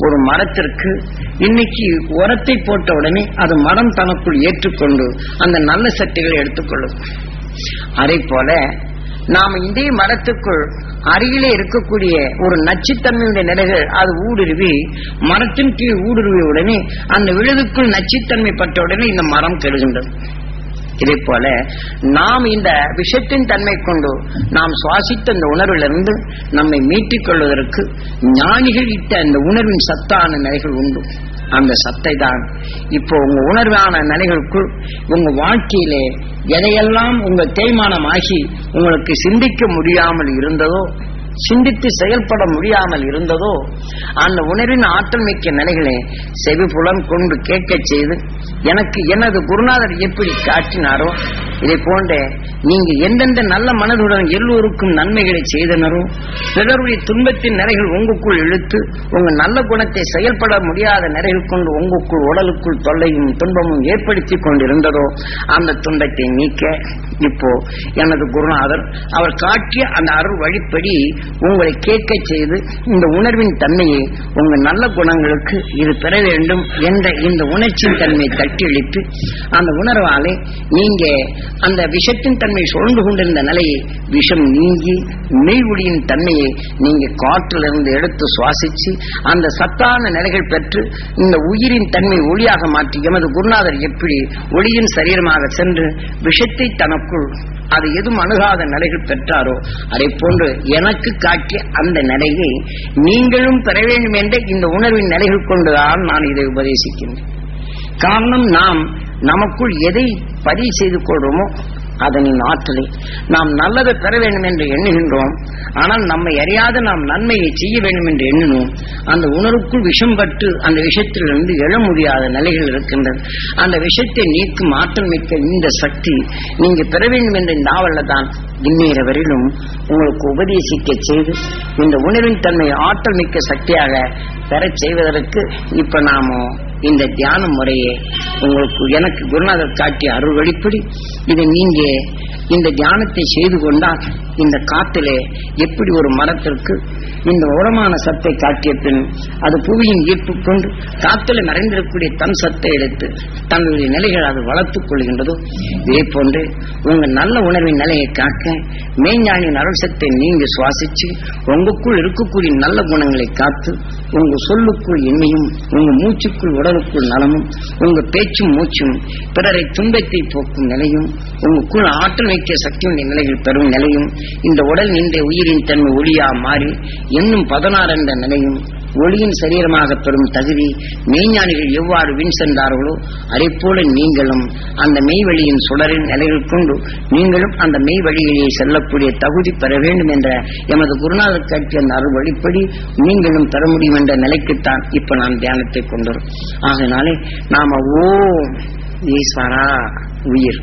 ஒரு மரத்திற்கு இன்னைக்கு உரத்தை போட்ட உடனே அது மரம் தனக்குள் ஏற்றுக்கொண்டு அந்த நல்ல சக்திகளை எடுத்துக்கொள்ளும் அதே போல நாம் இதே மரத்துக்குள் அருகிலே இருக்கக்கூடிய ஒரு நச்சுத்தன்மையுடைய நிலைகள் அது ஊடுருவி மரத்தின் கீழ் ஊடுருவிய உடனே அந்த விழுதுக்குள் நச்சுத்தன்மை பட்ட உடனே இந்த மரம் கெடுகின்றது இதே போல நாம் இந்த விஷத்தின் தன்மை கொண்டு நாம் சுவாசித்த இந்த உணர்விலிருந்து நம்மை மீட்டிக் கொள்வதற்கு ஞானிகள் இட்ட அந்த உணர்வின் சத்தான நிலைகள் உண்டு அந்த சத்தை தான் இப்போ உங்க உணர்வான நிலைகளுக்குள் உங்க வாழ்க்கையிலே எதையெல்லாம் உங்க தேய்மானமாகி உங்களுக்கு சிந்திக்க முடியாமல் இருந்ததோ சிந்தித்து செயல்பட முடியாமல் இருந்ததோ அந்த உணர்வின் ஆற்றல் மிக்க நிலைகளை செவிப்புலம் கொண்டு கேட்கச் செய்து எனக்கு எனது குருநாதர் எப்படி காட்டினாரோ இதை போன்ற நீங்க எந்தெந்த நல்ல மனதுடன் எல்லோருக்கும் நன்மைகளை செய்தனரோ பிறருடைய துன்பத்தின் நிறைகள் உங்களுக்குள் இழுத்து உங்க நல்ல குணத்தை செயல்பட முடியாத நிறைகள் கொண்டு உங்களுக்குள் உடலுக்குள் தொல்லையும் துன்பமும் ஏற்படுத்தி கொண்டிருந்ததோ அந்த துன்பத்தை நீக்க இப்போ எனது குருநாதர் அவர் காட்டிய அந்த அருள் வழிப்படி உங்களை கேட்க செய்து இந்த உணர்வின் தன்மையை உங்க நல்ல குணங்களுக்கு இது பெற வேண்டும் என்ற இந்த உணர்ச்சியின் தன்மையை தட்டி அளித்து அந்த உணர்வாலே நீங்க அந்த விஷத்தின் தன்மை சுழந்து கொண்டிருந்த நிலையை விஷம் நீங்கி மெய் ஒளியின் தன்மையை நீங்க காற்றிலிருந்து எடுத்து சுவாசிச்சு அந்த சத்தான நிலைகள் பெற்று இந்த உயிரின் தன்மை ஒளியாக மாற்றி எமது குருநாதர் எப்படி ஒளியின் சரீரமாக சென்று விஷத்தை தனக்குள் அது எதுவும் அணுகாத நிலைகள் பெற்றாரோ அதை போன்று எனக்கு காட்டிய அந்த நிலையை நீங்களும் பெற வேண்டும் என்ற இந்த உணர்வின் நிலைகள் கொண்டுதான் நான் இதை உபதேசிக்கின்றேன் காரணம் நாம் நமக்குள் எதை பதிவு செய்து கொள்றோமோ அதனின் ஆற்றலை நாம் நல்லதை பெற வேண்டும் என்று எண்ணுகின்றோம் ஆனால் நம்மை அறியாத நாம் நன்மையை செய்ய வேண்டும் என்று எண்ணினோம் அந்த உணர்வுக்குள் விஷம் பட்டு அந்த விஷத்திலிருந்து எழ முடியாத நிலைகள் இருக்கின்றது அந்த விஷத்தை நீக்கும் ஆற்றல் மிக்க இந்த சக்தி நீங்க பெற வேண்டும் என்ற இந்த நாவல்ல தான் இந்நேர வரையிலும் உங்களுக்கு உபதேசிக்க செய்து இந்த உணர்வின் தன்மை ஆற்றல் மிக்க சக்தியாக பெறச் செய்வதற்கு இப்ப நாம இந்த தியான முறையை உங்களுக்கு எனக்கு குருநாதர் காட்டிய அருள் வழிப்படி இதை நீங்க இந்த தியானத்தை செய்து கொண்டால் இந்த காத்திலே எப்படி ஒரு மரத்திற்கு இந்த உரமான சத்தை காட்டிய பின் அது புவியின் ஈர்ப்பு கொண்டு காத்தில நிறைந்திருக்கக்கூடிய தன் சத்தை எடுத்து தன்னுடைய நிலைகள் அது வளர்த்துக் கொள்கின்றதோ இதே போன்று உங்க நல்ல உணர்வின் நிலையை காக்க மெய்ஞானின் அருள் சத்தை நீங்க சுவாசிச்சு உங்களுக்குள் இருக்கக்கூடிய நல்ல குணங்களை காத்து உங்க சொல்லுக்குள் எண்மையும் உங்க மூச்சுக்குள் உடலுக்குள் நலமும் உங்க பேச்சும் மூச்சும் பிறரை துன்பத்தை போக்கும் நிலையும் உங்களுக்குள் ஆற்றல் வைக்க சக்தியுடைய நிலைகள் பெறும் நிலையும் இந்த உடல் நின்ற உயிரின் தன்மை ஒளியா மாறி இன்னும் பதினாறு என்ற நிலையும் ஒளியின் சரீரமாக பெறும் தகுதி மெய்ஞானிகள் எவ்வாறு வின் சென்றார்களோ அதை போல நீங்களும் அந்த மெய்வழியின் சுடரின் நிலைகள் கொண்டு நீங்களும் அந்த மெய் வழியிலே செல்லக்கூடிய தகுதி பெற வேண்டும் என்ற எமது குருநாதர் காட்டிய அந்த அருள் வழிப்படி நீங்களும் பெற முடியும் என்ற நிலைக்குத்தான் இப்ப நான் தியானத்தை கொண்டோம் ஆகையினாலே நாம ஓம் ஈஸ்வரா உயிர்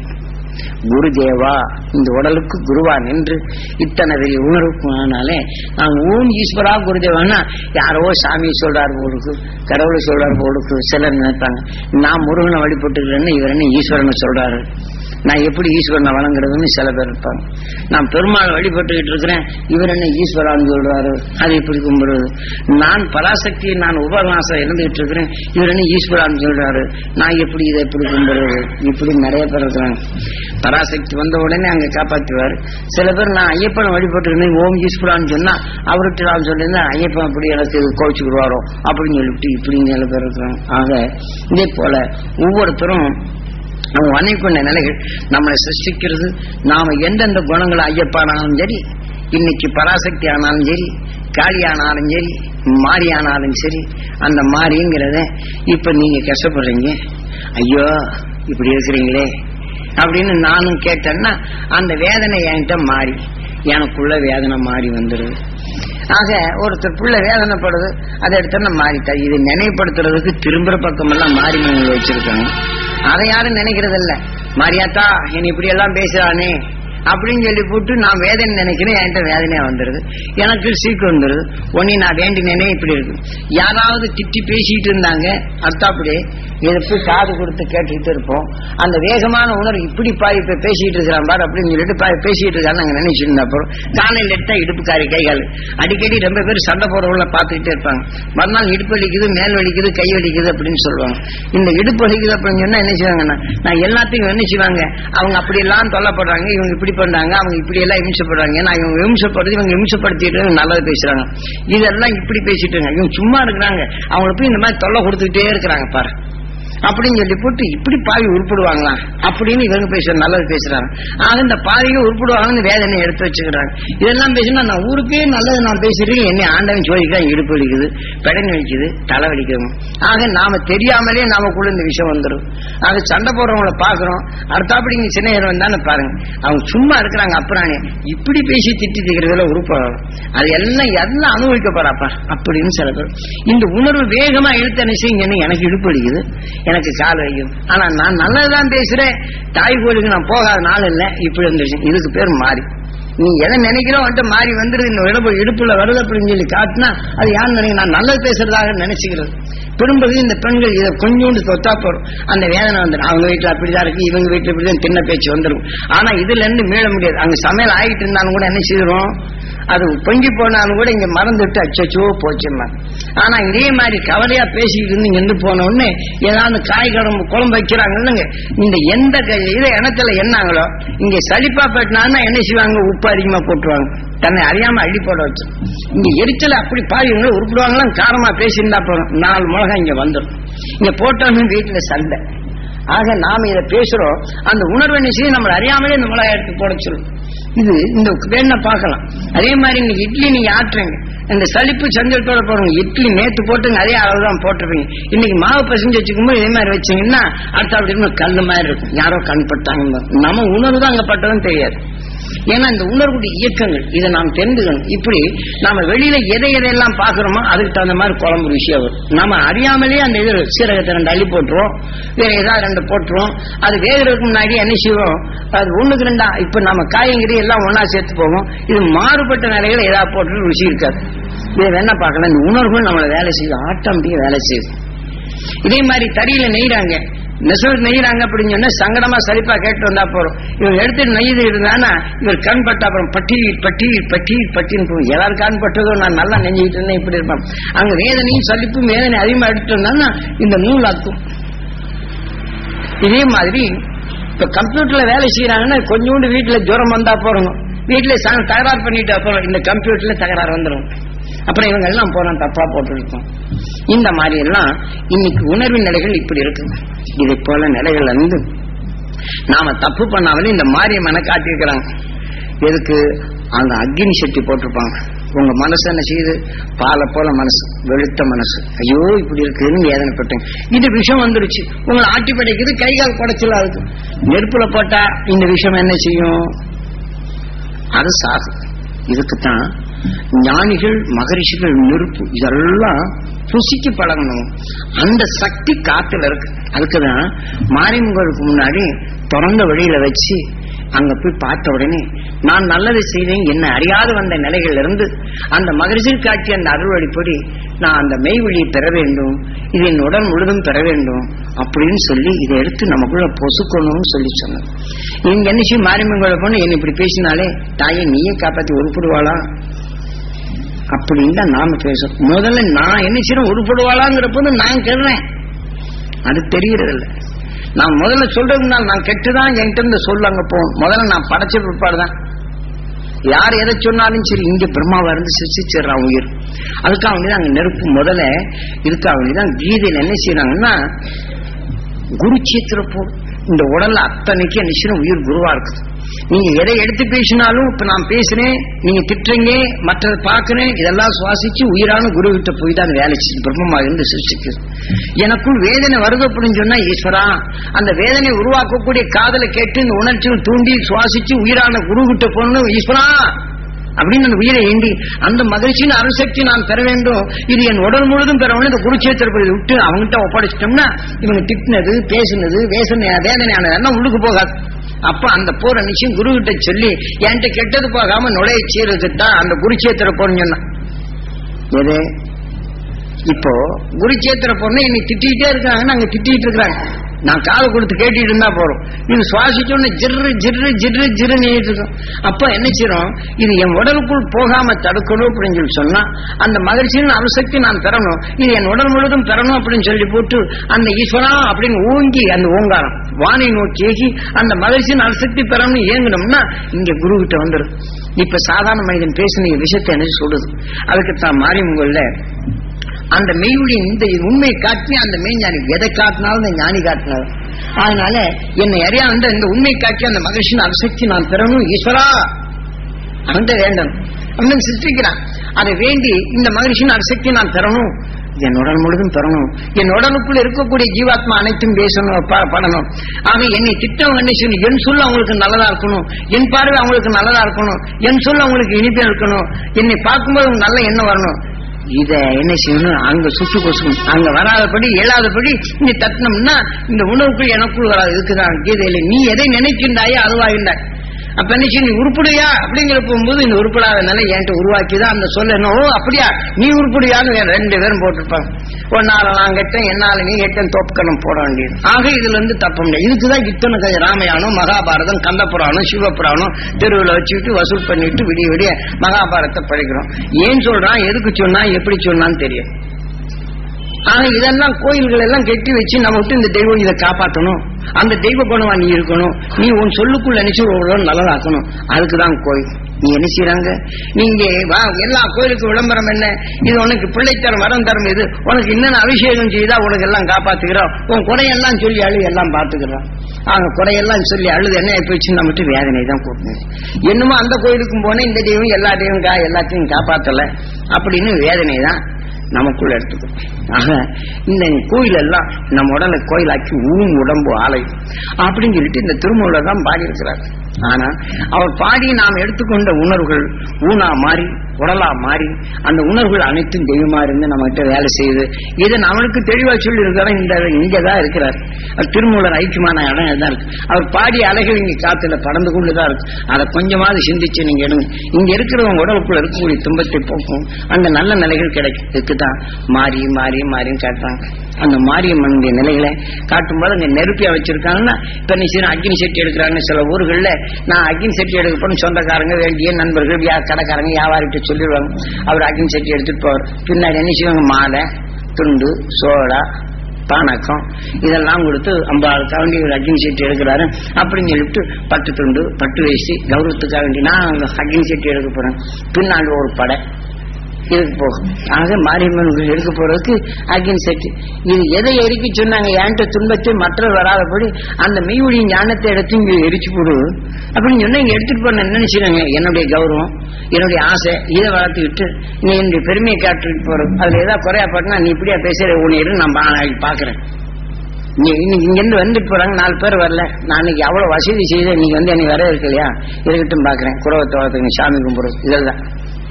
குருதேவா இந்த உடலுக்கு குருவா நின்று இத்தனை பெரிய உணர்வுக்கு ஆனாலே நான் ஓம் ஈஸ்வரா குருதேவான்னா யாரோ சாமி சொல்றாரு போடுக்கு கடவுளை சொல்றாரு போடுக்கு சிலர் நினைப்பாங்க நான் முருகனை வழிபட்டுக்கிறேன்னு இவர் என்ன ஈஸ்வரனை சொல்றாரு நான் எப்படி ஈஸ்வரனை வணங்குறதுன்னு சில பேர் இருப்பாங்க நான் பெருமாள் வழிபட்டுக்கிட்டு இருக்கிறேன் இவர் என்ன ஈஸ்வரான்னு சொல்றாரு அது எப்படி கும்பிடுறது நான் பராசக்தியை நான் உபநாசம் இருந்துகிட்டு இருக்கிறேன் இவர் என்ன ஈஸ்வரான்னு சொல்றாரு நான் எப்படி இதை எப்படி கும்பிடுறது இப்படி நிறைய பேர் இருக்கிறாங்க பராசக்தி வந்த உடனே அங்க காப்பாற்றுவார் சில பேர் நான் ஐயப்பனை வழிபட்டுருந்தேன் ஓம் ஈஸ்வரான்னு சொன்னா அவர்கிட்ட நான் சொல்லியிருந்தேன் ஐயப்பன் அப்படி எனக்கு கோவிச்சுக்கிடுவாரோ அப்படின்னு சொல்லிட்டு இப்படி சில பேர் இருக்கிறாங்க ஆக இதே போல ஒவ்வொருத்தரும் நம்ம வணங்கிக்கொண்ட நிலைகள் நம்மளை சிருஷ்டிக்கிறது நாம எந்தெந்த குணங்கள் ஐயப்பானாலும் சரி இன்னைக்கு பராசக்தி ஆனாலும் சரி காளி ஆனாலும் சரி மாறி ஆனாலும் சரி அந்த மாறிங்கிறத இப்ப நீங்க கஷ்டப்படுறீங்க ஐயோ இப்படி இருக்கிறீங்களே அப்படின்னு நானும் கேட்டேன்னா அந்த வேதனை என்கிட்ட மாறி எனக்குள்ள வேதனை மாறி வந்துடுது ஆக ஒருத்தர் புள்ள வேதனைப்படுது அதை எடுத்தோன்னா மாறிட்டா இது நினைவுபடுத்துறதுக்கு திரும்புற பக்கமெல்லாம் மாறி மணி வச்சிருக்காங்க அதை யாரும் நினைக்கிறது இல்ல மாரியாத்தா என்னை இப்படி எல்லாம் பேசுறானே அப்படின்னு சொல்லி போட்டு நான் வேதனை நினைக்கிறேன் என்கிட்ட வேதனையா வந்துருது எனக்கு சீக்கிரம் வந்துருது ஒன்னி நான் வேண்டினேனே இப்படி இருக்கு யாராவது திட்டி பேசிட்டு இருந்தாங்க அர்த்தாப்படியே இதை போய் காது கொடுத்து கேட்டுக்கிட்டு இருப்போம் அந்த வேகமான உணர்வு இப்படி பாய் இப்ப பேசிட்டு இருக்கிறான் பாரு அப்படின்னு சொல்லிட்டு பாய் பேசிட்டு இருக்கான்னு நாங்க நினைச்சிட்டு இருந்த அப்புறம் காலையில் எடுத்தா இடுப்புக்காரி கைகால் அடிக்கடி ரொம்ப பேர் சண்டை போடுறவங்கள பார்த்துக்கிட்டே இருப்பாங்க மறுநாள் இடுப்பு வலிக்குது மேல் வலிக்குது கை வலிக்குது அப்படின்னு சொல்லுவாங்க இந்த இடுப்பு வலிக்குது அப்படின்னு சொன்னா என்ன செய்வாங்கன்னா நான் எல்லாத்தையும் என்ன செய்வாங்க அவங்க அப்படி எல்லாம் தொல்லப்படுறாங்க இவங்க இப்படி பண்றாங்க அவங்க இப்படி எல்லாம் இம்சப்படுறாங்க நான் இவங்க இம்சப்படுறது இவங்க இம்சப்படுத்திட்டு நல்லது பேசுறாங்க இதெல்லாம் இப்படி பேசிட்டு இருக்காங்க இவங்க சும்மா இருக்கிறாங்க அவங்களுக்கு போய் இந்த மாதிரி தொல்லை கொடுத்துக்கிட்டே இருக்கிறாங்க பாரு அப்படின்னு சொல்லி போட்டு இப்படி பாவி உருப்பிடுவாங்களா அப்படின்னு இவங்க பேசுற நல்லது பேசுறாங்க ஆக இந்த பாவியை உருப்பிடுவாங்கன்னு வேதனை எடுத்து வச்சுக்கிறாங்க இதெல்லாம் பேசினா நான் ஊருக்கே நல்லது நான் பேசிருக்கேன் என்னை ஆண்டவன் சோதிக்கிறான் இடுப்பு வலிக்குது பெடன் வலிக்குது தலை வலிக்குது ஆக நாம தெரியாமலே நமக்குள்ள இந்த விஷயம் வந்துடும் ஆக சண்டை போடுறவங்கள பாக்குறோம் அடுத்தாப்படி இங்க சின்ன இடம் தானே பாருங்க அவங்க சும்மா இருக்கிறாங்க அப்புறானே இப்படி பேசி திட்டி திக்கிறதுல உருப்படும் அது எல்லாம் எல்லாம் அனுபவிக்க போறாப்பா அப்படின்னு சில பேர் இந்த உணர்வு வேகமா இழுத்த நிச்சயம் எனக்கு இடுப்பு வலிக்குது எனக்கு கால் வலிக்கும் ஆனா நான் நல்லதுதான் பேசுறேன் தாய் கோயிலுக்கு நான் போகாத நாள் இல்லை இப்படி இருந்துச்சு இதுக்கு பேர் மாறி நீ எதை நினைக்கிறோம் வந்துட்டு மாறி வந்துருது இந்த இடுப்பு இடுப்புல வருது அப்படின்னு சொல்லி காட்டினா அது யார் நினைக்க நான் நல்லது பேசுறதாக நினைச்சுக்கிறது திரும்பது இந்த பெண்கள் இதை கொஞ்சோண்டு தொத்தா போறோம் அந்த வேதனை வந்துடும் அவங்க வீட்டுல அப்படிதான் இருக்கு இவங்க வீட்டுல இப்படிதான் தின்ன பேச்சு வந்துடும் ஆனா இதுல இருந்து மீள முடியாது அங்க சமையல் ஆகிட்டு இருந்தாலும் கூட என்ன செய்யறோம் அது பொங்கி போனாலும் கூட இங்க மறந்துட்டு அச்சோ போச்சுமா ஆனா இதே மாதிரி கவலையா பேசிக்கிட்டு இருந்து இங்க இருந்து போன உடனே ஏதாவது காய் குழம்பு குழம்பு வைக்கிறாங்க இல்லைங்க இந்த எந்த க- இத இனத்துல என்னாங்களோ இங்க சளிப்பா பெட்டினான்னா என்ன செய்வாங்க உப்பு அதிகமா போட்டுருவாங்க தன்னை அறியாம அள்ளி போட வச்சு இங்க எரிச்சல அப்படி பாருங்க உருப்பிடுவாங்களா காரமா பேசியிருந்தா போறோம் நாலு மிளகா இங்க வந்துடும் இங்க போட்டாலும் வீட்டுல சண்டை ஆக நாம இதை பேசுறோம் அந்த உணர்வு என்ன செய்யும் நம்மள அறியாமலே இந்த மிளகாய் எடுத்து போட சொல்லும் இது இந்த வேணா பார்க்கலாம் அதே மாதிரி நீங்க இட்லி நீங்க ஆட்டுறீங்க இந்த சலிப்பு சஞ்சலத்தோட போடுங்க இட்லி நேத்து போட்டுங்க அதே அளவு தான் போட்டிருப்பீங்க இன்னைக்கு மாவு பசஞ்சு வச்சுக்கும்போது இதே மாதிரி வச்சீங்கன்னா அடுத்த அப்படி இருக்கும் கல்லு மாதிரி இருக்கும் யாரோ கண் பட்டாங்க நம்ம உணர்வு தான் அங்க பட்டதும் தெரியாது ஏன்னா இந்த உணர்வுடைய இயக்கங்கள் இதை நாம் தெரிந்துக்கணும் இப்படி நாம வெளியில எதை எதையெல்லாம் பாக்குறோமோ அதுக்கு தகுந்த மாதிரி குழம்பு விஷயம் வரும் நம்ம அறியாமலேயே அந்த இது சீரகத்தை ரெண்டு அள்ளி போட்டுருவோம் வேற ஏதாவது ரெண்டு போட்டுருவோம் அது வேகிறதுக்கு முன்னாடி என்ன செய்வோம் அது ஒண்ணுக்கு ரெண்டா இப்ப நம்ம காய்கறி எல்லாம் ஒண்ணா சேர்த்து போவோம் இது மாறுபட்ட நிலைகள் ஏதாவது போட்டு ருசி இருக்காது இதை வேணா பார்க்கலாம் இந்த உணர்வுகள் நம்மளை வேலை செய்யுது ஆட்டோமேட்டிக்கா வேலை செய்யுது இதே மாதிரி தறியில நெய்றாங்க நெசவு நெய்றாங்க அப்படின்னு சொன்னா சங்கடமா சரிப்பா கேட்டு வந்தா போறோம் இவங்க எடுத்துட்டு நெய்து இருந்தானா இவர் கண் பட்ட அப்புறம் பட்டி பட்டி பட்டி பட்டின்னு போகும் எல்லாரும் கண் பட்டதோ நான் நல்லா நெஞ்சிக்கிட்டு இருந்தேன் இப்படி இருப்பான் அங்க வேதனையும் சலிப்பும் வேதனை அதிகமா எடுத்துட்டு இருந்தான்னா இந்த நூல் அக்கும் இதே மாதிரி இப்ப கம்ப்யூட்டர்ல வேலை செய்யறாங்கன்னா கொஞ்சோண்டு வீட்டுல ஜுரம் வந்தா போறோம் வீட்டுல ச- தகராறு பண்ணிட்டு அப்புறம் இந்த கம்ப்யூட்டர்ல தகராறு வந்துடும் அப்புறம் இவங்க எல்லாம் போறோம் தப்பா போட்டுருக்கோம் இந்த மாதிரி எல்லாம் இன்னைக்கு உணர்வின் நிலைகள் இப்படி இருக்கு இதை போல நிலைகள் வந்து நாம தப்பு பண்ணாமலே இந்த மாரியம்மனை காட்டியிருக்கிறாங்க எதுக்கு அந்த அக்னி சக்தி போட்டிருப்பாங்க உங்க மனசு என்ன செய்யுது பாலை போல மனசு வெளுத்த மனசு ஐயோ இப்படி இருக்குன்னு வேதனைப்பட்டேன் இந்த விஷயம் வந்துருச்சு உங்களை ஆட்டி படைக்குது கை கால் குடைச்சல அதுக்கு நெருப்புல போட்டா இந்த விஷயம் என்ன செய்யும் அது சாகு இதுக்குத்தான் ஞானிகள் மகரிஷிகள் நெருப்பு இதெல்லாம் ருசிக்கு பழகணும் அந்த சக்தி காத்துல இருக்கு அதுக்குதான் மாரியம்மங்களுக்கு முன்னாடி திறந்த வழியில வச்சு அங்க போய் பார்த்த உடனே நான் நல்லதை செய்தேன் என்ன அறியாது வந்த நிலைகள்ல இருந்து அந்த மகரிஷி காட்சி அந்த அருள்வழிப்படி நான் அந்த மெய்வழியை பெற வேண்டும் இது என் உடல் முழுதும் பெற வேண்டும் அப்படின்னு சொல்லி இதை எடுத்து நமக்குள்ள பொசுக்கணும்னு சொல்லி சொன்னேன் நீங்க என்ன செய்யும் மாரியம்மங்களை பொண்ணு என்ன இப்படி பேசினாலே தாயை நீயே காப்பாத்தி உருப்பிடுவாளா அப்படின்னு தான் நாம பேசுறோம் முதல்ல நான் என்ன செய்யறேன் உருப்படுவாளாங்கிற போது நான் கெடுறேன் அது தெரியறது இல்ல நான் முதல்ல சொல்றதுனா நான் கெட்டுதான் என்கிட்ட இருந்து சொல்லு அங்க போகும் முதல்ல நான் படைச்ச பிற்பாடுதான் யார் எதை சொன்னாலும் சரி இங்க பிரம்மாவா இருந்து சிருஷ்டிச்சிடுறான் உயிர் அதுக்காக வேண்டிதான் அங்க நெருப்பு முதல்ல இதுக்காக வேண்டிதான் கீதையில என்ன செய்யறாங்கன்னா குருச்சேத்திர போர் இந்த உடல்ல அத்தனைக்கு நிச்சயம் உயிர் குருவா இருக்குது நீங்க எதை எடுத்து பேசினாலும் இப்ப நான் பேசுறேன் நீங்க திட்டுறீங்க மற்றதை பார்க்கிறேன் இதெல்லாம் சுவாசிச்சு உயிரான குரு கிட்ட போய் தான் வேலை செய்யும் பிரம்மமா இருந்து சிருஷ்டிக்குது எனக்குள் வேதனை வருது அப்படின்னு சொன்னா ஈஸ்வரா அந்த வேதனை உருவாக்கக்கூடிய காதலை கேட்டு இந்த உணர்ச்சிகள் தூண்டி சுவாசிச்சு உயிரான குரு கிட்ட போகணும் ஈஸ்வரா அப்படின்னு அந்த உயிரை ஏண்டி அந்த மகிழ்ச்சியின் அருசக்தி நான் பெற வேண்டும் இது என் உடல் முழுதும் பெற வேண்டும் இந்த குருச்சேத்திரப்படி விட்டு அவங்ககிட்ட ஒப்படைச்சிட்டோம்னா இவங்க திட்டினது பேசினது வேசனை வேதனையானது எல்லாம் உள்ளுக்கு போகாது அப்ப அந்த போற நிச்சயம் குரு கிட்ட சொல்லி என்கிட்ட கெட்டது போகாம நுழைய சீருக்கு தான் அந்த குருச்சேத்திர போறேன்னு சொன்னான் எது இப்போ குருச்சேத்திர பொண்ணு என்னை திட்டிகிட்டே இருக்காங்க நாங்க திட்டிட்டு இருக்கிறாங்க நான் காது கொடுத்து கேட்டுட்டு இருந்தா போறோம் இது சுவாசிச்சோன்னு ஜிர்ரு ஜிர்ரு ஜிர்ரு ஜிர்ரு நீட்டு இருக்கும் அப்ப என்ன செய்யறோம் இது என் உடலுக்குள் போகாம தடுக்கணும் அப்படின்னு சொல்லி சொன்னா அந்த மகிழ்ச்சியின் அணுசக்தி நான் பெறணும் இது என் உடல் முழுவதும் பெறணும் அப்படின்னு சொல்லி போட்டு அந்த ஈஸ்வரா அப்படின்னு ஓங்கி அந்த ஓங்காரம் வானை நோக்கி ஏகி அந்த மகிழ்ச்சியின் அணுசக்தி பெறணும்னு ஏங்கணும்னா இங்க குரு கிட்ட வந்துடும் இப்ப சாதாரண மனிதன் பேசின விஷயத்தை என்ன சொல்லுது அதுக்கு தான் மாறி உங்கள அந்த மெய்யுடைய இந்த உண்மை காட்டி அந்த மெய்ஞானி எதை காட்டினாலும் அந்த ஞானி காட்டினாலும் அதனால என்னை அறியா அந்த இந்த உண்மை காட்டி அந்த மகிழ்ச்சியின் அனுசக்தி நான் பெறணும் ஈஸ்வரா அந்த வேண்டும் அவன் சிருஷ்டிக்கிறான் அதை வேண்டி இந்த மகிழ்ச்சியின் அனுசக்தி நான் பெறணும் என் உடல் முழுதும் பெறணும் என் உடலுக்குள் இருக்கக்கூடிய ஜீவாத்மா அனைத்தும் பேசணும் ப- படணும் ஆக என்னை திட்டம் என்ன செய்யணும் என் சொல்ல அவங்களுக்கு நல்லதா இருக்கணும் என் பார்வை அவங்களுக்கு நல்லதா இருக்கணும் என் சொல்ல அவங்களுக்கு இனிப்பா இருக்கணும் என்னை பார்க்கும்போது அவங்க நல்ல எண்ணம் வரணும் இத என்ன செய்யணும் அங்க சுட்டு கொசுக்கும் அங்க வராதபடி இயலாதபடி நீ தட்டினோம்னா இந்த உணவுக்குள் எனக்குள் வராது இருக்குதான் கீதையில நீ எதை நினைக்கின்றாயோ அதுவாகின்றாய் அப்ப என்ன செய்ய நீ உருப்படியா அப்படிங்கிற போகும்போது இந்த உருப்படாத நிலை என்கிட்ட உருவாக்கிதான் அந்த சொல்ல என்ன ஓ அப்படியா நீ உருப்படியான்னு வேற ரெண்டு பேரும் போட்டிருப்பாங்க ஒன்னால நான் கெட்டேன் என்னால நீ கெட்டேன் தோப்புக்கணும் போட வேண்டியது ஆக இதுல இருந்து தப்ப முடியாது இதுக்குதான் இத்தனை கதை ராமாயணம் மகாபாரதம் கந்த புராணம் சிவபுராணம் தெருவில் வச்சுக்கிட்டு வசூல் பண்ணிட்டு விடிய விடிய மகாபாரதத்தை படிக்கிறோம் ஏன் சொல்றான் எதுக்கு சொன்னா எப்படி சொன்னான்னு தெரியும் ஆனா இதெல்லாம் கோயில்கள் எல்லாம் கெட்டி வச்சு நம்ம விட்டு இந்த தெய்வம் இதை காப்பாற்றணும் அந்த தெய்வ குணமா நீ இருக்கணும் நீ உன் சொல்லுக்குள்ள நினைச்சு ஒரு நல்லதாக்கணும் அதுக்குதான் கோயில் நீ என்ன செய்யறாங்க நீங்க வா எல்லா கோயிலுக்கு விளம்பரம் என்ன இது உனக்கு பிள்ளைத்தரம் வரம் தரும் இது உனக்கு என்னென்ன அபிஷேகம் செய்தா உனக்கு எல்லாம் காப்பாத்துக்கிறோம் உன் குறையெல்லாம் சொல்லி அழு எல்லாம் பாத்துக்கிறோம் அவங்க குறையெல்லாம் சொல்லி அழுது என்ன போயிடுச்சு நம்மட்டு வேதனை தான் கூட்டணும் என்னமோ அந்த கோயிலுக்கும் போனேன் இந்த தெய்வம் எல்லா தெய்வம் கா எல்லாத்தையும் காப்பாத்தல அப்படின்னு வேதனை தான் நமக்குள்ள எடுத்துக்கும் ஆக இந்த கோயில் எல்லாம் நம்ம உடலை கோயிலாக்கி ஊன் உடம்பு ஆலை அப்படின்னு சொல்லிட்டு இந்த திருமூலர் தான் பாடியிருக்கிறார் ஆனா அவர் பாடி நாம் எடுத்துக்கொண்ட உணர்வுகள் ஊனா மாறி உடலா மாறி அந்த உணர்வுகள் அனைத்தும் தெய்வமா இருந்து நம்ம கிட்ட வேலை செய்யுது இதை நம்மளுக்கு தெளிவா சொல்லி இருக்கிறோம் இந்த இங்கதான் இருக்கிறார் அவர் திருமூலர் ஐக்கியமான இடம் தான் இருக்கு அவர் பாடிய அலைகள் இங்க காத்துல பறந்து கொண்டுதான் இருக்கு அதை கொஞ்சமாவது சிந்திச்சு நீங்க எடுங்க இங்க இருக்கிறவங்க உடலுக்குள்ள இருக்கக்கூடிய துன்பத்தை போக்கும் அந்த நல்ல நிலைகள் கிடைக்கும் இதுக்குதான் மாறி மாறி மாறின்னு காட்டுறாங்க அந்த மாரியம்மனுடைய நிலைகளை காட்டும்போது அங்க நெருப்பியா வச்சிருக்காங்கன்னா இப்ப நீ சரி அக்னி செட்டி எடுக்கிறாங்க சில ஊர்கள்ல நான் அக்னி செட்டி எடுக்க போறேன் சொந்தக்காரங்க வேண்டிய நண்பர்கள் வியா- கடைக்காரங்க வியாபாரிகிட்ட சொல்லிடுவாங்க அவர் அக்னி செட்டி எடுத்துட்டு போவார் பின்னாடி என்ன செய்வாங்க மாலை துண்டு சோடா பானக்கம் இதெல்லாம் கொடுத்து ஐம்பது வேண்டி ஒரு அக்னி செட்டி எடுக்கிறாரு அப்படின்னு சொல்லிட்டு பட்டு துண்டு பட்டு வேஷ்டி கௌரவத்துக்காக வேண்டி நான் அக்னி செட்டி எடுக்க போறேன் பின்னாடி ஒரு படை இதுக்கு போகும் ஆக மாரியம்மன் கோயில் எடுக்க போறதுக்கு அகின் செட்டு இது எதை எரிக்க சொன்னாங்க என்கிட்ட துன்பத்தை மற்றவர் வராதபடி அந்த மெய்வொழியின் ஞானத்தை எடுத்து இங்க எரிச்சு போடு அப்படின்னு சொன்னா இங்க எடுத்துட்டு போன என்ன நினைச்சுறாங்க என்னுடைய கௌரவம் என்னுடைய ஆசை இதை வளர்த்துக்கிட்டு நீ என்னுடைய பெருமையை காட்டுட்டு போறது அதுல ஏதாவது குறையா பாட்டினா நீ இப்படியா பேசுற உன்னை இரு நான் பா- நாளைக்கு பாக்குறேன் நீ இன்னைக்கு இங்க இருந்து வந்துட்டு போறாங்க நாலு பேர் வரல நான் இன்னைக்கு அவ்வளவு வசதி செய்த நீங்க வந்து எனக்கு வர இருக்கு இல்லையா இருக்கட்டும் பாக்குறேன் குறவத்தோளத்துக்கு சாமி கும்பிடுறது இதெல்லாம்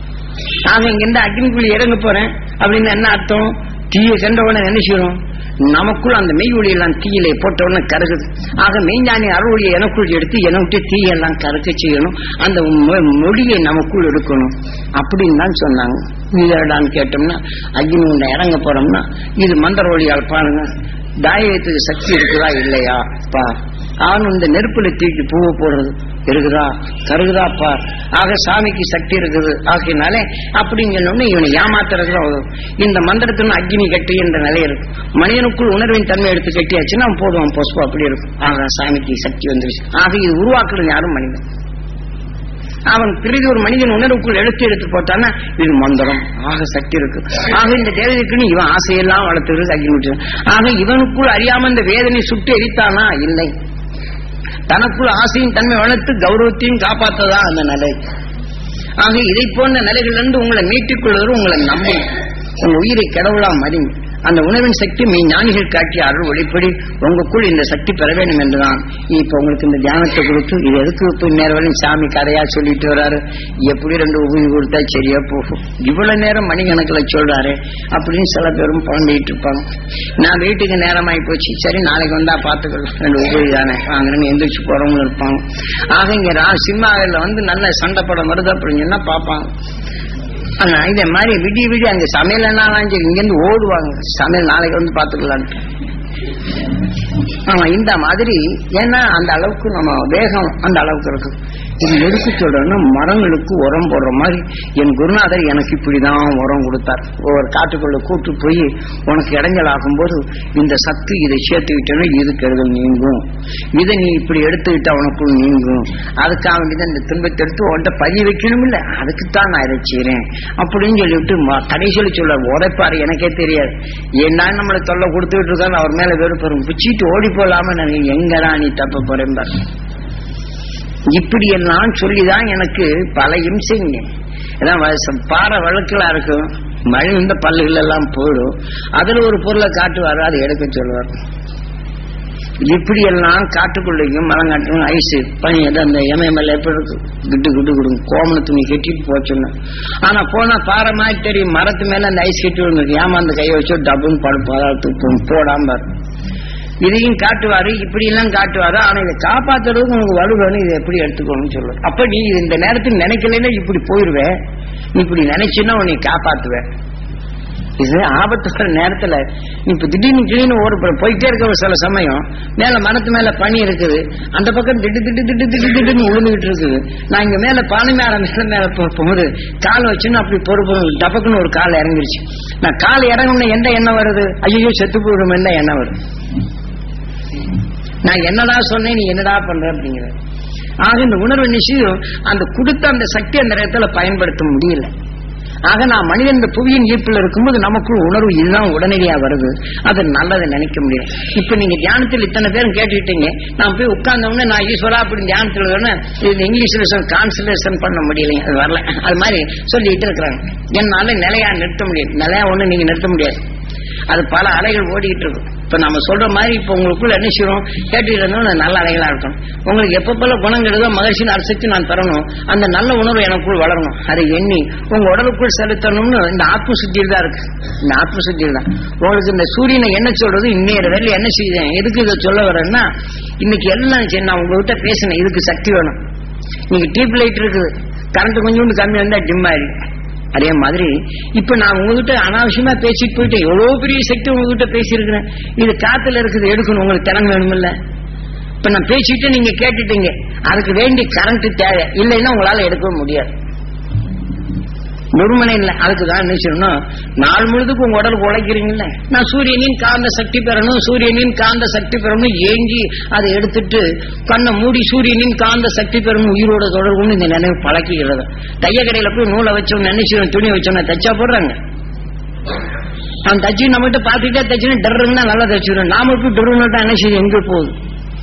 நாங்க இங்கிருந்து அக்னிக்குள்ளி இறங்க போறேன் அப்படின்னு என்ன அர்த்தம் தீயை கண்ட உடனே என்ன செய்யணும் நமக்குள் அந்த மெய் ஒளியெல்லாம் தீயில போட்ட உடனே கருகுது ஆக மெய்ஞானி அருளியை எனக்குள் எடுத்து என விட்டு தீயெல்லாம் கருக்க செய்யணும் அந்த மொ- மொழியை நமக்குள் எடுக்கணும் அப்படின்னு தான் சொன்னாங்க இதடான்னு கேட்டோம்னா அக்னி உண்டை இறங்க போறோம்னா இது மந்திர ஒளியால் பாருங்க தாயத்துக்கு சக்தி இருக்குதா இல்லையா பா அவன் இந்த நெருப்புல தூக்கி பூவை போடுறது இருக்குதா கருகுதா பார் ஆக சாமிக்கு சக்தி இருக்குது ஆகையினாலே அப்படின்னு சொன்னோம்னா இவனை ஏமாத்துறது தான் உதவும். இந்த மந்திரத்தின் அக்னி கட்டி என்ற நிலை இருக்கு மனிதனுக்குள் உணர்வின் தன்மை எடுத்து கட்டியாச்சுன்னா அவன் போதும் பொசுப்பு அப்படி இருக்கும் ஆக சாமிக்கு சக்தி வந்துருச்சு ஆக இது உருவாக்குறது யாரும் மனிதன் அவன் பிறகு ஒரு மனிதன் உணர்வுக்குள் எடுத்து எடுத்து போட்டான்னா இது மந்திரம் ஆக சக்தி இருக்கு ஆக இந்த தேவதைக்குன்னு இவன் ஆசையெல்லாம் வளர்த்துறது அக்னி விட்டு ஆக இவனுக்குள் அறியாம இந்த வேதனை சுட்டு எரித்தானா இல்லை தனக்குள் ஆசையின் தன்மை வளர்த்து கௌரவத்தையும் காப்பாத்ததா அந்த நிலை ஆக இதை போன்ற நிலைகளிலிருந்து உங்களை மீட்டுக் கொள்வது உங்களை நம்பும் உங்க உயிரை கடவுளா மதிங்க அந்த உணவின் சக்தி மெய் ஞானிகள் காட்டிய அருள் ஒளிப்படி உங்களுக்குள் இந்த சக்தி பெற வேண்டும் என்றுதான் இப்ப உங்களுக்கு இந்த தியானத்தை கொடுத்து இது எதுக்கு இப்ப நேரம் வரையும் சாமி கதையா சொல்லிட்டு வராரு எப்படி ரெண்டு உபயோகி கொடுத்தா சரியா போகும் இவ்வளவு நேரம் மணிக்கணக்கில் சொல்றாரு அப்படின்னு சில பேரும் புலம்பிட்டு இருப்பாங்க நான் வீட்டுக்கு நேரமாயி போச்சு சரி நாளைக்கு வந்தா பாத்துக்கலாம் ரெண்டு உபயோகி தானே வாங்குறேன்னு எந்திரிச்சு போறவங்க இருப்பாங்க ஆக இங்க ரா- சினிமாவில் வந்து நல்ல சண்டை படம் வருது அப்படின்னு சொன்னா பார்ப்பாங்க ஆனா இதே மாதிரி விடிய விடிய அங்க சமையல் என்னாலும் சரி இங்கிருந்து ஓடுவாங்க சமையல் நாளைக்கு வந்து பாத்துக்கலான்ட்டு ஆமா இந்த மாதிரி ஏன்னா அந்த அளவுக்கு நம்ம வேகம் அந்த அளவுக்கு இருக்கு இது எதுக்கு சொல்றேன்னா மரங்களுக்கு உரம் போடுற மாதிரி என் குருநாதர் எனக்கு இப்படிதான் உரம் கொடுத்தார் ஒவ்வொரு காட்டுக்குள்ள கூட்டு போய் உனக்கு இடைஞ்சல் ஆகும்போது இந்த சத்து இதை சேர்த்துக்கிட்டேன்னா இது கெடுதல் நீங்கும் இதை நீ இப்படி எடுத்துக்கிட்டா உனக்குள் நீங்கும் அதுக்காக வேண்டியது இந்த துன்பத்தை எடுத்து உன்கிட்ட பதிய வைக்கணும் இல்ல அதுக்குத்தான் நான் இதை செய்றேன் அப்படின்னு சொல்லிவிட்டு ம- கடைசியில் சொல்ல உரைப்பாரு எனக்கே தெரியாது ஏன்னா நம்மளை தொல்லை கொடுத்துக்கிட்டு இருக்காரு அவர் மேல வெறுப்பரும் பிச்சிட்டு ஓடி போலாம நான் எங்கடா நீ தப்ப போறேன் இப்படி எல்லாம் சொல்லிதான் எனக்கு பல இம்சைங்க ஏன்னா வ- பாறை வழக்கலா இருக்கும் மழை இந்த பல்லுகள் எல்லாம் போயிடும் அதுல ஒரு பொருளை காட்டுவாரு அதை எடுக்க சொல்லுவார் இப்படி எல்லாம் காட்டுக்குள்ளையும் மரங்காட்டும் ஐஸ் பனி அது அந்த எமயமல்ல எப்படி இருக்கு கிட்டு கிட்டு கொடுங்க கோமண துணி கட்டிட்டு போச்சுன்னு ஆனா போனா பாறை மாதிரி தெரியும் மரத்து மேல அந்த ஐஸ் கட்டி விழுந்து ஏமாந்து கையை வச்சு டப்புன்னு படுப்பு போடாம பாரு. இதையும் காட்டுவாரு இப்படி எல்லாம் காட்டுவாரு ஆனா இதை காப்பாத்துறதுக்கு உனக்கு வலு வேணும் இதை எப்படி எடுத்துக்கணும்னு சொல்லுவாரு அப்ப நீ இது இந்த நேரத்தில் நினைக்கலன்னா இப்படி போயிருவேன் நீ இப்படி நினைச்சுன்னா உன்னை காப்பாத்துவேன் இது ஆபத்து வர நேரத்துல நீ இப்ப திடீர்னு திடீர்னு ஒரு ப- போயிட்டே இருக்க ஒரு சில சமயம் மேல மரத்து மேல பனி இருக்குது அந்த பக்கம் திட்டு திட்டு திட்டு திட்டு திட்டுன்னு விழுந்துகிட்டு இருக்குது நான் இங்க மேல பானை மேல மேல மேல போ- போகுது கால் வச்சுன்னு அப்படி பொறுப்பு டபக்குன்னு ஒரு கால் இறங்கிருச்சு நான் கால் இறங்கணும்னு எந்த எண்ணம் வருது ஐயோ செத்து போயிடும் எந்த எண்ணம் வருது நான் என்னடா சொன்னேன் நீ என்னடா பண்ற அப்படிங்கிற ஆக இந்த உணர்வு நிச்சயம் அந்த கொடுத்த அந்த சக்தி அந்த நேரத்துல பயன்படுத்த முடியல ஆக நான் மனிதன் இந்த புவியின் ஈர்ப்புல இருக்கும்போது நமக்குள் உணர்வு இதுதான் உடனடியா வருது அது நல்லதை நினைக்க முடியும் இப்ப நீங்க தியானத்தில் இத்தனை பேரும் கேட்டுக்கிட்டீங்க நான் போய் உட்கார்ந்தவொடனே நான் ஈஸ்வரா அப்படி தியானத்தில் வேணும் இது இங்கிலீஷ்ல கான்சன்ட்ரேஷன் பண்ண முடியலைங்க அது வரல அது மாதிரி சொல்லிட்டு இருக்கிறாங்க என்னால நிலையா நிறுத்த முடியும் நிலையா ஒண்ணு நீங்க நிறுத்த முடியாது அது பல அலைகள் ஓடிக்கிட்டு இருக்கும் இப்ப நம்ம சொல்ற மாதிரி இப்ப உங்களுக்குள்ள என்ன செய்யறோம் கேட்டுக்கிட்டு இருந்தோம் நல்ல அலைகளா இருக்கும் உங்களுக்கு எப்பப்பெல்லாம் குணம் கெடுதோ மகிழ்ச்சியின் அரசுக்கு நான் பெறணும் அந்த நல்ல உணர்வு எனக்குள் வளரணும் அதை எண்ணி உங்க உடலுக்குள் செலுத்தணும்னு இந்த ஆத்ம சுத்தியில் தான் இருக்கு இந்த ஆத்ம சுத்தியில் தான் உங்களுக்கு இந்த சூரியனை என்ன சொல்றது இன்னைய வேலை என்ன செய்தேன் எதுக்கு இதை சொல்ல வரேன்னா இன்னைக்கு எல்லாம் சரி நான் உங்ககிட்ட பேசினேன் இதுக்கு சக்தி வேணும் நீங்க டியூப் லைட் இருக்குது கரண்ட் கொஞ்சோண்டு கம்மி வந்தா டிம் ஆயிடும் அதே மாதிரி இப்ப நான் உங்ககிட்ட அனாவசியமா பேசிட்டு போயிட்டேன் எவ்வளவு பெரிய சக்தி உங்ககிட்ட பேசியிருக்கிறேன் இது காத்துல இருக்குது எடுக்கணும் உங்களுக்கு திறன் வேணுமில்ல இப்ப நான் பேசிட்டு நீங்க கேட்டுட்டீங்க அதுக்கு வேண்டி கரண்ட் தேவை இல்லைன்னா உங்களால எடுக்க முடியாது முழுமனை இல்லை அதுக்கு தான் என்ன செய்யணும் நாள் முழுதுக்கு உங்க உடலுக்கு உழைக்கிறீங்கல்ல நான் சூரியனின் காந்த சக்தி பெறணும் சூரியனின் காந்த சக்தி பெறணும் ஏங்கி அதை எடுத்துட்டு கண்ணை மூடி சூரியனின் காந்த சக்தி பெறணும் உயிரோட தொடர்புன்னு இந்த நினைவு பழக்கிக்கிறது தைய கடையில போய் நூலை வச்சோம் நினைச்சு துணி வச்சோம்னா தச்சா போடுறாங்க அவன் தச்சு நம்மகிட்ட பார்த்துட்டே தச்சுன்னு டர்ருன்னா நல்லா தச்சுடும் நாம போய் டர்ருன்னு என்ன செய்யும் எங்க போகுது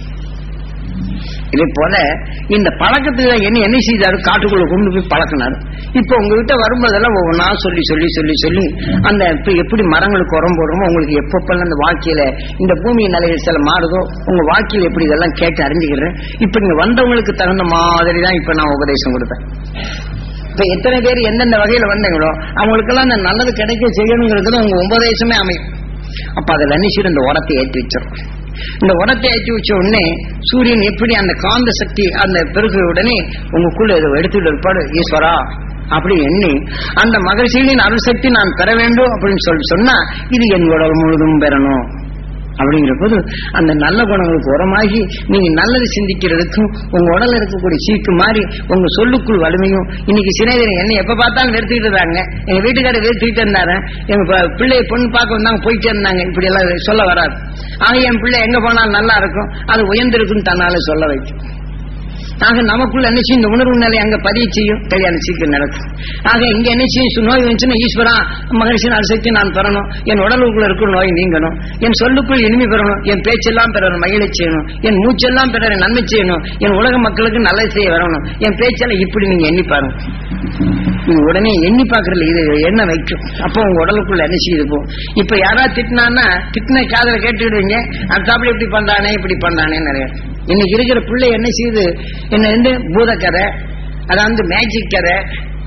இதே போல இந்த பழக்கத்துக்கு தான் என்ன என்ன செய்தாரு காட்டுக்குள்ள கொண்டு போய் பழக்கினாரு இப்ப உங்ககிட்ட வரும்போதெல்லாம் ஒவ்வொன்றா சொல்லி சொல்லி சொல்லி சொல்லி அந்த இப்ப எப்படி மரங்களுக்கு உரம் போடுறோமோ உங்களுக்கு எப்பப்பெல்லாம் அந்த வாழ்க்கையில இந்த பூமி நிலையில் சில மாறுதோ உங்க வாழ்க்கையில எப்படி இதெல்லாம் கேட்டு அறிஞ்சுக்கிறேன் இப்ப நீங்க வந்தவங்களுக்கு தகுந்த மாதிரி தான் இப்ப நான் உபதேசம் கொடுப்பேன் இப்ப எத்தனை பேர் எந்தெந்த வகையில வந்தீங்களோ அவங்களுக்கெல்லாம் அந்த நல்லது கிடைக்க செய்யணுங்கிறது உங்க உபதேசமே அமையும் அப்ப அதுல நினைச்சிட்டு இந்த உரத்தை ஏற்றி வச்சிடும் இந்த உரத்தை ஏற்றி வச்ச உடனே சூரியன் எப்படி அந்த காந்த சக்தி அந்த பெருகிற உடனே உங்களுக்குள்ள இதை எடுத்துட்டு இருப்பாடு ஈஸ்வரா அப்படி எண்ணி அந்த மகிழ்ச்சியின் அருள் சக்தி நான் பெற வேண்டும் அப்படின்னு சொல்லி சொன்னா இது என் உடல் முழுதும் பெறணும் அப்படிங்கிற போது அந்த நல்ல குணங்களுக்கு உரமாகி நீங்க நல்லது சிந்திக்கிறதுக்கும் உங்க உடல்ல இருக்கக்கூடிய சீக்கு மாறி உங்க சொல்லுக்குள் வலிமையும் இன்னைக்கு சிநேகிதன் என்ன எப்ப பார்த்தாலும் நிறுத்திட்டு இருந்தாங்க எங்க வீட்டுக்காரர் நிறுத்திட்டு இருந்தாரு எங்க ப- பிள்ளைய பொண்ணு பார்க்க வந்தாங்க போயிட்டே இருந்தாங்க இப்படி எல்லாம் சொல்ல வராது ஆக என் பிள்ளை எங்க போனாலும் நல்லா இருக்கும் அது உயர்ந்திருக்குன்னு தன்னால சொல்ல வைக்கும் ஆக நமக்குள்ள என்ன செய்யும் இந்த உணர்வு நிலை அங்க பதிய செய்யும் கல்யாணம் சீக்கிரம் நடக்கும் ஆக இங்க என்ன செய்யும் சு- நோய் வந்துச்சுன்னா ஈஸ்வரா மகிழ்ச்சி அரிசக்தி நான் பெறணும் என் உடலுக்குள்ள இருக்கிற நோய் நீங்கணும் என் சொல்லுக்குள் இனிமை பெறணும் என் பேச்செல்லாம் பெறணும் மகிழ செய்யணும் என் மூச்செல்லாம் பெற நன்மை செய்யணும் என் உலக மக்களுக்கு நல்லது செய்ய வரணும் என் பேச்செல்லாம் இப்படி நீங்க எண்ணி பாருங்க நீங்க உடனே எண்ணி பாக்குறதுல இது என்ன வைக்கும் அப்போ உங்க உடலுக்குள்ள என்ன செய்யுது போ இப்ப யாராவது திட்டினான்னா திட்டின காதல கேட்டுடுவீங்க அடுத்தாப்புல இப்படி பண்றானே இப்படி பண்றானே நிறைய இன்னைக்கு இருக்கிற பிள்ளை என்ன செய்யுது என்ன வந்து பூதக்கதை அதாவது மேஜிக் கதை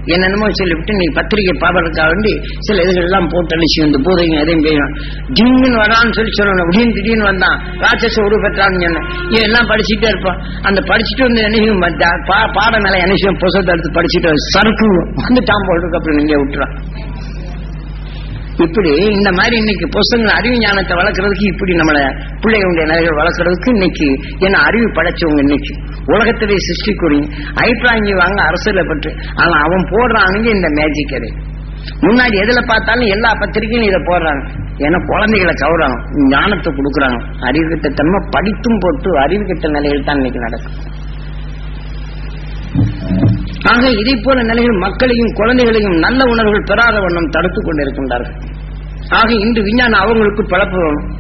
என்னென்னமோ சொல்லிவிட்டு நீ பத்திரிகை பாடுறதுக்காக வேண்டி சில இதுகள் எல்லாம் போட்டு அழிச்சு இந்த பூதையும் எதையும் பெய்யும் டிங்குன்னு வரான்னு சொல்லி சொல்லணும் அப்படின்னு திடீர்னு வந்தான் ராட்சச உரு பெற்றான்னு சொன்னேன் இவன் எல்லாம் படிச்சுட்டே இருப்பான் அந்த படிச்சுட்டு வந்து என்ன செய்யும் மத்த- பா- பாட மேல என்ன செய்யும் புசத்தை எடுத்து படிச்சுட்டு சறுக்கு வந்துட்டான் போல் இருக்கு அப்புறம் நீங்க விட்டுறான் இப்படி இந்த மாதிரி இன்னைக்கு புஸ்தகங்கள் அறிவு ஞானத்தை வளர்க்கறதுக்கு இப்படி நம்மள பிள்ளைகளுடைய நிலைகள் வளர்க்கறதுக்கு இன்னைக்கு என்ன அறிவு படைச்சவங்க இன்னைக்கு உலகத்திலே சிருஷ்டிக்குறி அபிப்பிராயங்கி வாங்க அரசியலை பற்றி ஆனா அவன் போடுறானுங்க இந்த மேஜிக் அது முன்னாடி எதுல பார்த்தாலும் எல்லா பத்திரிகையும் இதை போடுறாங்க ஏன்னா குழந்தைகளை கவுறாங்க ஞானத்தை கொடுக்குறாங்க அறிவு கிட்ட தன்மை படித்தும் போட்டு அறிவு கிட்ட நிலையில் தான் இன்னைக்கு நடக்கும் ஆக இதை போல நிலையில் மக்களையும் குழந்தைகளையும் நல்ல உணர்வுகள் பெறாத வண்ணம் தடுத்துக் கொண்டிருக்கின்றார்கள் ஆக இன்று விஞ்ஞானம் அவங்களுக்கு பழப்பு வேணும்